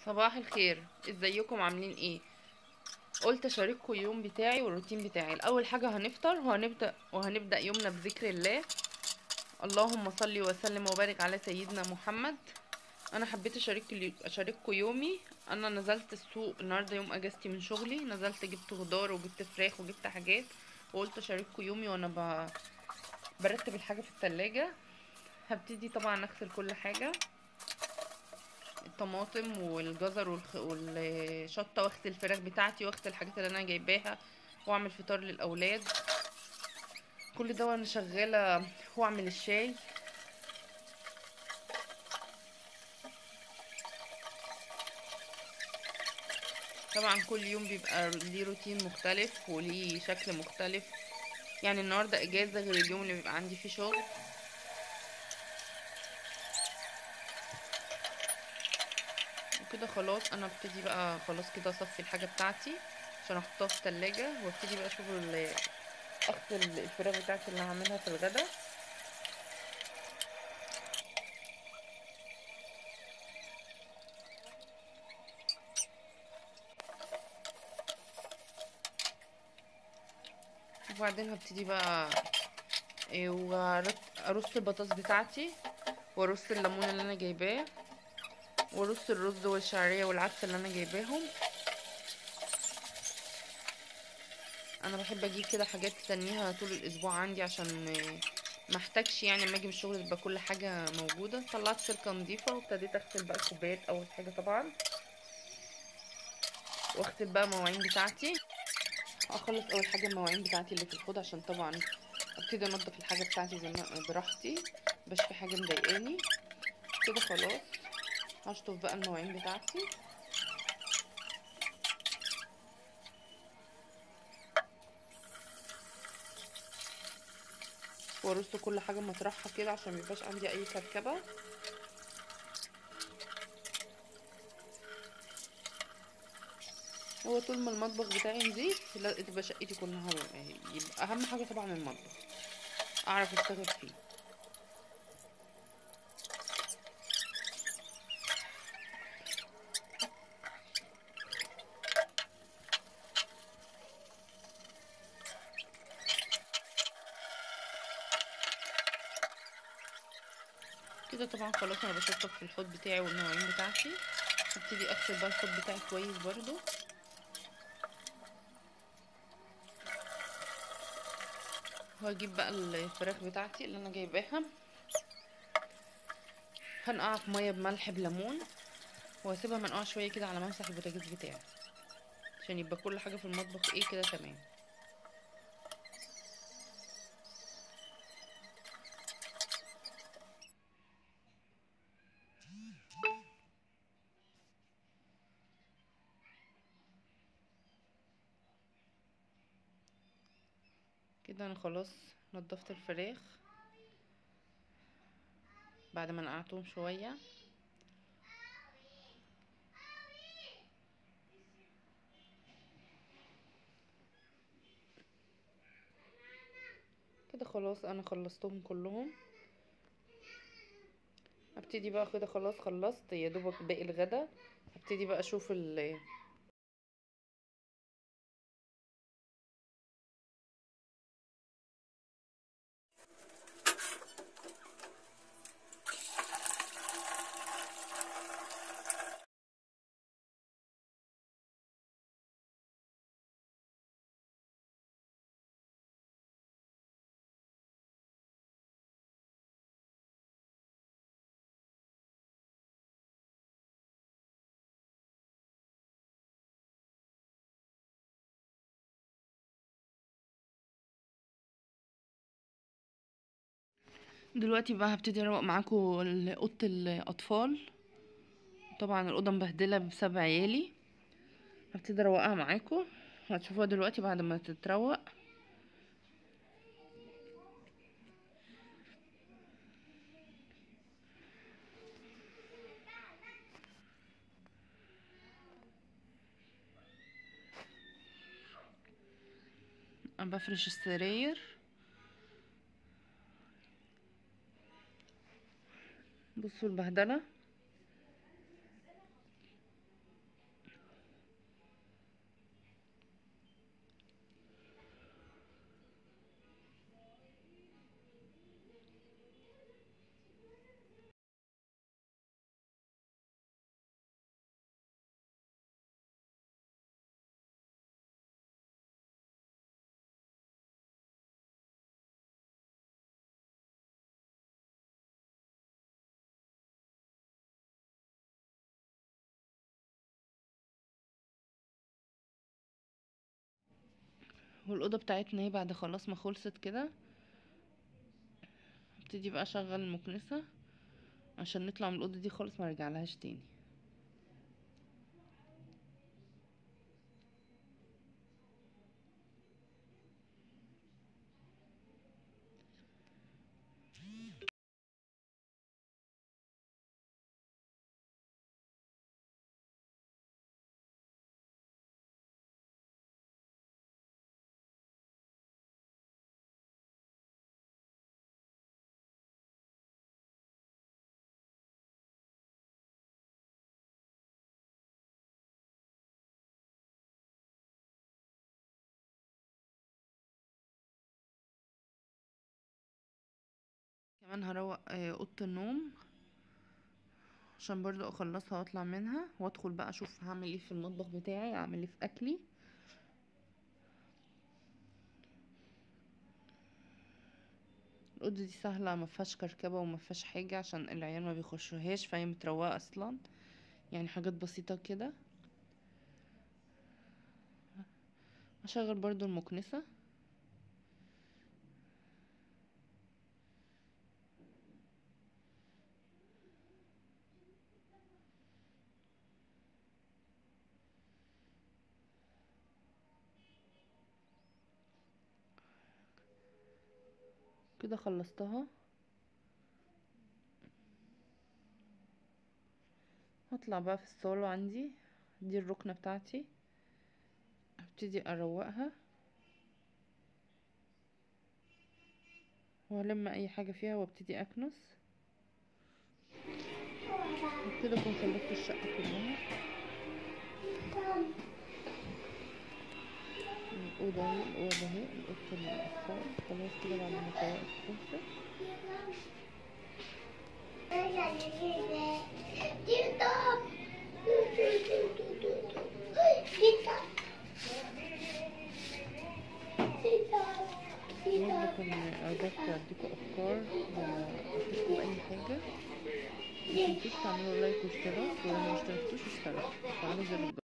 صباح الخير ازيكم عاملين ايه قلت اشارككم اليوم بتاعي والروتين بتاعي الاول حاجه هنفطر وهنبدا وهنبدا يومنا بذكر الله اللهم صل وسلم وبارك على سيدنا محمد انا حبيت اشارك اشارككم يومي انا نزلت السوق النهارده يوم اجازتي من شغلي نزلت جبت خضار وجبت فراخ وجبت حاجات وقلت اشارككم يومي وانا ب... برتب الحاجه في التلاجة هبتدي طبعا اغسل كل حاجه الطماطم والجزر والخ... والشطه واغسل الفراخ بتاعتي واغسل الحاجات اللي انا جايباها واعمل فطار للاولاد كل ده وانا شغاله واعمل الشاي طبعا كل يوم بيبقى ليه روتين مختلف وليه شكل مختلف يعني النهارده اجازه غير اليوم اللي بيبقى عندي فيه شغل وكده خلاص انا ابتدي بقى خلاص كده اصفي الحاجه بتاعتي عشان احطها في التلاجة وابتدي بقى اشوف اغسل الفراخ بتاعتي اللي هعملها في الغدا وبعدين هبتدي بقى إيه وارص البطاطس بتاعتي وارص الليمون اللي انا جايباه وارص الرز والشعريه والعدس اللي انا جايباهم انا بحب اجيب كده حاجات تستنيها طول الاسبوع عندي عشان ما احتاجش يعني لما اجي من الشغل تبقى كل حاجه موجوده طلعت سلكه نظيفه وابتديت اغسل بقى الكوبايات اول حاجه طبعا واغسل بقى المواعين بتاعتي اخلص اول حاجه المواعين بتاعتي اللي في الحوض عشان طبعا ابتدي انضف الحاجه بتاعتي زي ما براحتي مبقاش في حاجه مضايقاني كده خلاص هشطف بقى المواعين بتاعتي وارص كل حاجه مطرحها كده عشان ميبقاش عندي اي كركبه هو طول ما المطبخ بتاعي نظيف لا تبقى شقتي كلها يبقى اهم حاجه طبعا المطبخ اعرف اشتغل فيه كده طبعا خلاص انا بشطف في الحوض بتاعي والمواعين بتاعتي هبتدي اغسل بقى الحوض بتاعي كويس برضو وهجيب بقى الفراخ بتاعتي اللي انا جايباها هنقعها في ميه بملح بليمون وهسيبها منقوعه شويه كده على ما امسح البوتاجاز بتاعي عشان يبقى كل حاجه في المطبخ ايه كده تمام كده انا خلاص نضفت الفراخ بعد ما نقعتهم شويه كده خلاص انا خلصتهم كلهم ابتدي بقى كده خلاص خلصت يا دوبك باقي الغدا هبتدي بقى اشوف ال دلوقتي بقى هبتدي اروق معاكم اوضه الاطفال طبعا الاوضه مبهدله بسبب عيالي هبتدي اروقها معاكم هتشوفوها دلوقتي بعد ما تتروق انا بفرش السراير بصوا البهدله والاوضه بتاعتنا اهي بعد خلاص ما خلصت كده ابتدي بقى اشغل المكنسه عشان نطلع من الاوضه دي خالص ما نرجعلهاش تاني كمان هروق آه، اوضه النوم عشان برضو اخلصها واطلع منها وادخل بقى اشوف هعمل ايه في المطبخ بتاعي اعمل ايه في اكلي الاوضه دي سهله ما فيهاش كركبه وما فيهاش حاجه عشان العيال ما بيخشوهاش فهي متروقه اصلا يعني حاجات بسيطه كده اشغل برضو المكنسه كده خلصتها هطلع بقى في الصالة عندي دي الركنة بتاعتي هبتدي اروقها والم اي حاجة فيها وابتدي اكنس كده اكون خلصت الشقة كلها الأوضة اهي الأوضة اهي الأوضة الأطفال خلاص كده بعد ما سوقت خلصت برضه كان أردت أديكوا أفكار وأفيدكوا بأي حاجة متنسوش تعملوا لايك واشتراك ولو ما اشتركتوش اشتركوا وفعلوا زر الجرس